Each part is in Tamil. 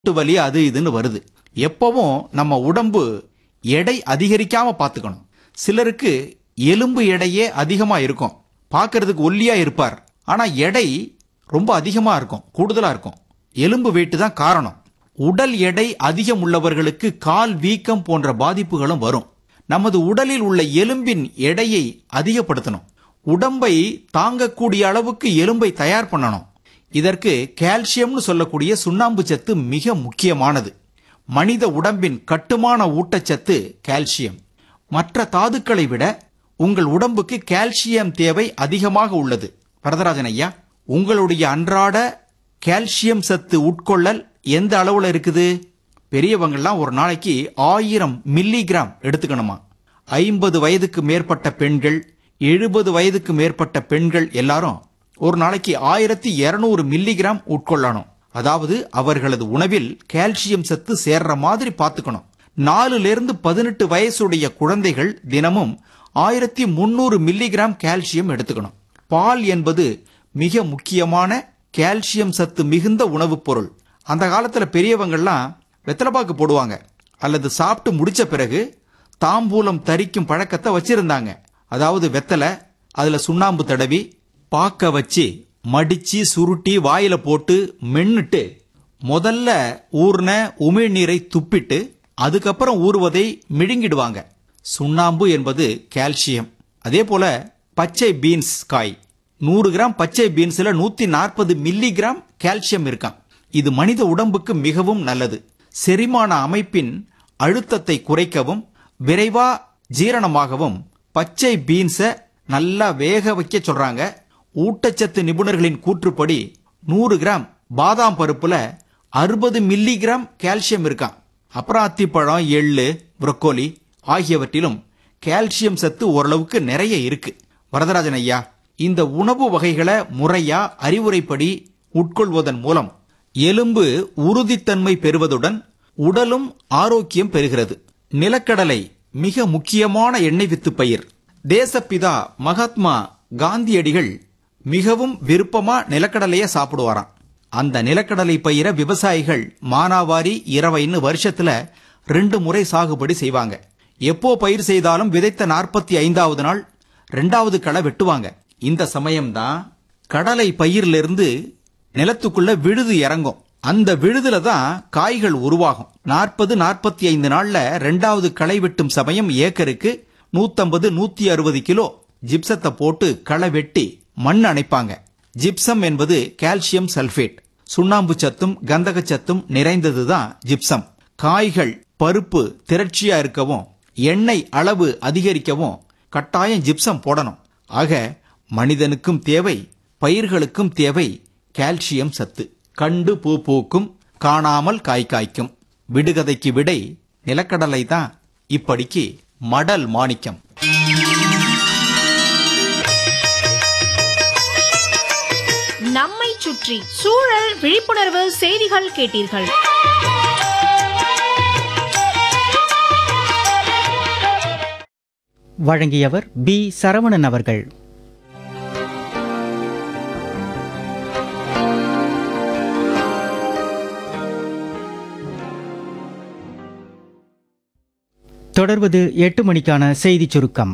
மூட்டு வலி அது இதுன்னு வருது எப்பவும் நம்ம உடம்பு எடை அதிகரிக்காம பார்த்துக்கணும் சிலருக்கு எலும்பு எடையே அதிகமா இருக்கும் பார்க்கிறதுக்கு ஒல்லியா இருப்பார் ஆனா எடை ரொம்ப அதிகமா இருக்கும் கூடுதலா இருக்கும் எலும்பு வெயிட் தான் காரணம் உடல் எடை அதிகம் உள்ளவர்களுக்கு கால் வீக்கம் போன்ற பாதிப்புகளும் வரும் நமது உடலில் உள்ள எலும்பின் எடையை அதிகப்படுத்தணும் உடம்பை தாங்கக்கூடிய அளவுக்கு எலும்பை தயார் பண்ணணும் இதற்கு கால்சியம்னு சொல்லக்கூடிய சுண்ணாம்பு சத்து மிக முக்கியமானது மனித உடம்பின் கட்டுமான ஊட்டச்சத்து கால்சியம் மற்ற தாதுக்களை விட உங்கள் உடம்புக்கு கால்சியம் தேவை அதிகமாக உள்ளது வரதராஜன் ஐயா உங்களுடைய அன்றாட கால்சியம் சத்து உட்கொள்ளல் எந்த அளவுல இருக்குது பெரியவங்கெல்லாம் ஒரு நாளைக்கு ஆயிரம் மில்லிகிராம் எடுத்துக்கணுமா ஐம்பது வயதுக்கு மேற்பட்ட பெண்கள் எழுபது வயதுக்கு மேற்பட்ட பெண்கள் எல்லாரும் ஒரு நாளைக்கு ஆயிரத்தி இருநூறு மில்லிகிராம் உட்கொள்ளணும் அதாவது அவர்களது உணவில் கால்சியம் சத்து சேர்ற மாதிரி பார்த்துக்கணும் நாலுல இருந்து பதினெட்டு வயசுடைய குழந்தைகள் தினமும் ஆயிரத்தி முன்னூறு மில்லிகிராம் கால்சியம் எடுத்துக்கணும் பால் என்பது மிக முக்கியமான கால்சியம் சத்து மிகுந்த உணவுப் பொருள் அந்த காலத்துல பெரியவங்கள்லாம் வெத்தலைப்பாக்கு போடுவாங்க அல்லது சாப்பிட்டு முடிச்ச பிறகு தாம்பூலம் தரிக்கும் பழக்கத்தை வச்சிருந்தாங்க அதாவது வெத்தலை அதுல சுண்ணாம்பு தடவி பாக்க வச்சு மடிச்சு சுருட்டி வாயில போட்டு மென்னுட்டு முதல்ல ஊர்ன உமிழ்நீரை துப்பிட்டு அதுக்கப்புறம் ஊறுவதை மிழுங்கிடுவாங்க சுண்ணாம்பு என்பது கால்சியம் அதே போல பச்சை பீன்ஸ் காய் நூறு கிராம் பச்சை பீன்ஸ்ல நூத்தி நாற்பது மில்லி கிராம் கால்சியம் இருக்காம் இது மனித உடம்புக்கு மிகவும் நல்லது செரிமான அமைப்பின் அழுத்தத்தை குறைக்கவும் விரைவா ஜீரணமாகவும் பச்சை பீன்ஸை நல்லா வேக வைக்க சொல்றாங்க ஊட்டச்சத்து நிபுணர்களின் கூற்றுப்படி நூறு கிராம் பாதாம் பருப்புல அறுபது மில்லி கிராம் கால்சியம் இருக்காம் அப்புறம் அத்திப்பழம் எள்ளு புரோக்கோலி ஆகியவற்றிலும் கால்சியம் சத்து ஓரளவுக்கு நிறைய இருக்கு வரதராஜன் ஐயா இந்த உணவு வகைகளை முறையா அறிவுரைப்படி உட்கொள்வதன் மூலம் எலும்பு உறுதித்தன்மை பெறுவதுடன் உடலும் ஆரோக்கியம் பெறுகிறது நிலக்கடலை மிக முக்கியமான எண்ணெய் வித்து பயிர் தேசப்பிதா மகாத்மா காந்தியடிகள் மிகவும் விருப்பமா நிலக்கடலைய சாப்பிடுவாராம் அந்த நிலக்கடலை பயிர விவசாயிகள் மானாவாரி இரவைன்னு வருஷத்துல ரெண்டு முறை சாகுபடி செய்வாங்க எப்போ பயிர் செய்தாலும் விதைத்த நாற்பத்தி ஐந்தாவது நாள் ரெண்டாவது களை வெட்டுவாங்க இந்த சமயம்தான் கடலை பயிரிலிருந்து நிலத்துக்குள்ள விழுது இறங்கும் அந்த விழுதுல தான் காய்கள் உருவாகும் நாற்பது நாற்பத்தி ஐந்து நாள்ல ரெண்டாவது களை வெட்டும் சமயம் ஏக்கருக்கு நூத்தம்பது நூத்தி அறுபது கிலோ ஜிப்சத்தை போட்டு களை வெட்டி மண் அணைப்பாங்க ஜிப்சம் என்பது கால்சியம் சல்பேட் சுண்ணாம்பு சத்தும் கந்தக சத்தும் நிறைந்ததுதான் ஜிப்சம் காய்கள் பருப்பு திரட்சியா இருக்கவும் எண்ணெய் அளவு அதிகரிக்கவும் கட்டாயம் ஜிப்சம் போடணும் ஆக மனிதனுக்கும் தேவை பயிர்களுக்கும் தேவை கால்சியம் சத்து கண்டு பூ பூக்கும் காணாமல் காய் காய்க்கும் விடுகதைக்கு விடை நிலக்கடலை தான் இப்படிக்கு மடல் மாணிக்கம் நம்மை சுற்றி சூழல் விழிப்புணர்வு செய்திகள் கேட்டீர்கள் வழங்கியவர் பி சரவணன் அவர்கள் தொடர்வது எட்டு மணிக்கான செய்திச் சுருக்கம்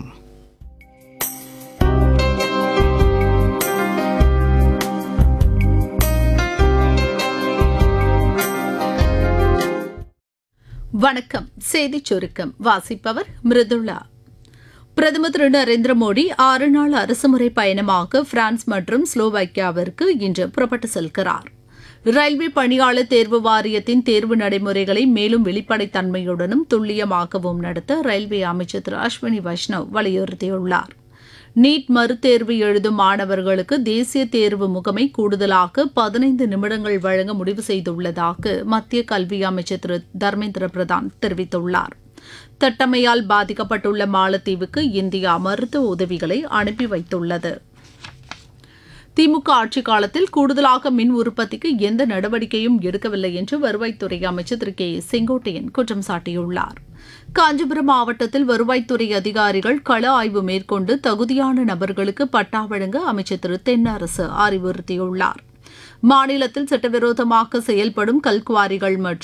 வணக்கம் செய்திச் சுருக்கம் வாசிப்பவர் மிருதுளா பிரதமர் திரு நரேந்திர மோடி ஆறு நாள் அரசுமுறை பயணமாக பிரான்ஸ் மற்றும் ஸ்லோவாக்கியாவிற்கு இன்று புறப்பட்டு செல்கிறார் ரயில்வே பணியாளர் தேர்வு வாரியத்தின் தேர்வு நடைமுறைகளை மேலும் வெளிப்படைத்தன்மையுடனும் துல்லியமாகவும் நடத்த ரயில்வே அமைச்சர் திரு அஸ்வினி வைஷ்ணவ் வலியுறுத்தியுள்ளார் நீட் மறுதேர்வு எழுதும் மாணவர்களுக்கு தேசிய தேர்வு முகமை கூடுதலாக பதினைந்து நிமிடங்கள் வழங்க முடிவு செய்துள்ளதாக மத்திய கல்வி அமைச்சர் திரு தர்மேந்திர பிரதான் தெரிவித்துள்ளார் தட்டமையால் பாதிக்கப்பட்டுள்ள மாலத்தீவுக்கு இந்தியா மருத்துவ உதவிகளை அனுப்பி வைத்துள்ளது திமுக ஆட்சிக் காலத்தில் கூடுதலாக மின் உற்பத்திக்கு எந்த நடவடிக்கையும் எடுக்கவில்லை என்று வருவாய்த்துறை அமைச்சர் திரு கே செங்கோட்டையன் குற்றம் சாட்டியுள்ளார் காஞ்சிபுரம் மாவட்டத்தில் வருவாய்த்துறை அதிகாரிகள் கள ஆய்வு மேற்கொண்டு தகுதியான நபர்களுக்கு பட்டா வழங்க அமைச்சர் திரு தென்னரசு அறிவுறுத்தியுள்ளார் மாநிலத்தில் சட்டவிரோதமாக செயல்படும் கல்குவாரிகள் மற்றும்